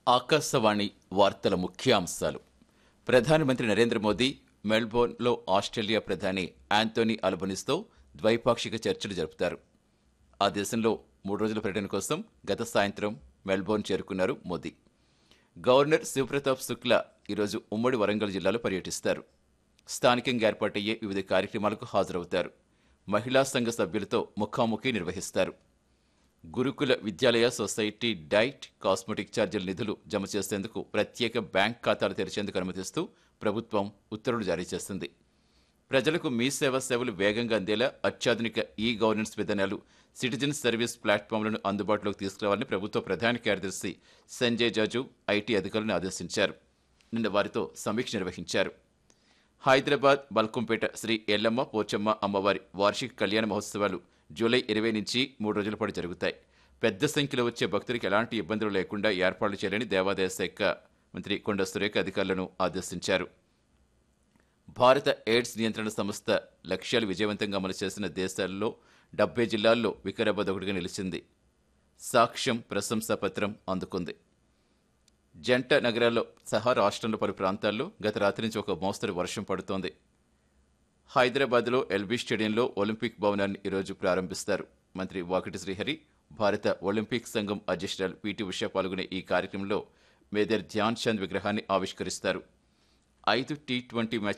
ఆకాశవాణి వార్తల ముఖ్యాంశాలు ప్రధానమంత్రి నరేంద్ర మోదీ మెల్బోర్న్లో ఆస్ట్రేలియా ప్రధాని యాంటోనీ అల్బనీస్తో ద్వైపాక్షిక చర్చలు జరుపుతారు ఆ దేశంలో మూడు రోజుల పర్యటన కోసం గత సాయంత్రం మెల్బోర్న్ చేరుకున్నారు మోదీ గవర్నర్ శివప్రతాప్ శుక్లా ఈరోజు ఉమ్మడి వరంగల్ జిల్లాలో పర్యటిస్తారు స్థానికంగా ఏర్పాటయ్యే వివిధ కార్యక్రమాలకు హాజరవుతారు మహిళా సంఘ సభ్యులతో ముఖాముఖి నిర్వహిస్తారు గురుకుల విద్యాలయ సొసైటీ డైట్ కాస్మెటిక్ ఛార్జీల నిధులు జమ చేసేందుకు ప్రత్యేక బ్యాంక్ ఖాతాలు తెరిచేందుకు అనుమతిస్తూ ప్రభుత్వం ఉత్తర్వులు జారీ చేసింది ప్రజలకు మీ సేవా సేవలు వేగంగా అందేలా అత్యాధునిక ఈ గవర్నెన్స్ విధానాలు సిటిజన్ సర్వీస్ ప్లాట్ఫామ్లను అందుబాటులోకి తీసుకురావాలని ప్రభుత్వ ప్రధాన కార్యదర్శి సంజయ్ జాజు ఐటీ అధికారులను ఆదేశించారు నిన్న వారితో సమీక్ష నిర్వహించారు హైదరాబాద్ బల్కంపేట శ్రీ ఎల్లమ్మ పోచమ్మ అమ్మవారి వార్షిక కళ్యాణ మహోత్సవాలు జూలై ఇరవై నుంచి మూడు రోజుల పాటు జరుగుతాయి పెద్ద సంఖ్యలో వచ్చే భక్తులకు ఎలాంటి ఇబ్బందులు లేకుండా ఏర్పాట్లు చేయాలని దేవాదాయ శాఖ మంత్రి కొండ సురేఖ అధికారులను ఆదేశించారు భారత ఎయిడ్స్ నియంత్రణ సంస్థ లక్ష్యాలు విజయవంతంగా అమలు చేసిన దేశాల్లో డెబ్బై జిల్లాల్లో వికారాబాద్ ఒకటిగా నిలిచింది సాక్ష్యం ప్రశంసా పత్రం అందుకుంది జంట నగరాల్లో సహా రాష్ట్రంలో పలు ప్రాంతాల్లో గత రాత్రి నుంచి ఒక మోస్తరు వర్షం పడుతోంది హైదరాబాద్లో ఎల్బీ స్టేడియంలో ఒలింపిక్ భవనాన్ని ఈరోజు ప్రారంభిస్తారు మంత్రి వాకిటి శ్రీహరి భారత ఒలింపిక్ సంఘం అధ్యక్షురాలు పిటి ఉష పాల్గొనే ఈ కార్యక్రమంలో మేజర్ ధ్యాన్ చంద్ విగ్రహాన్ని ఆవిష్కరిస్తారు ఐదు టీ ట్వంటీ మ్యాచ్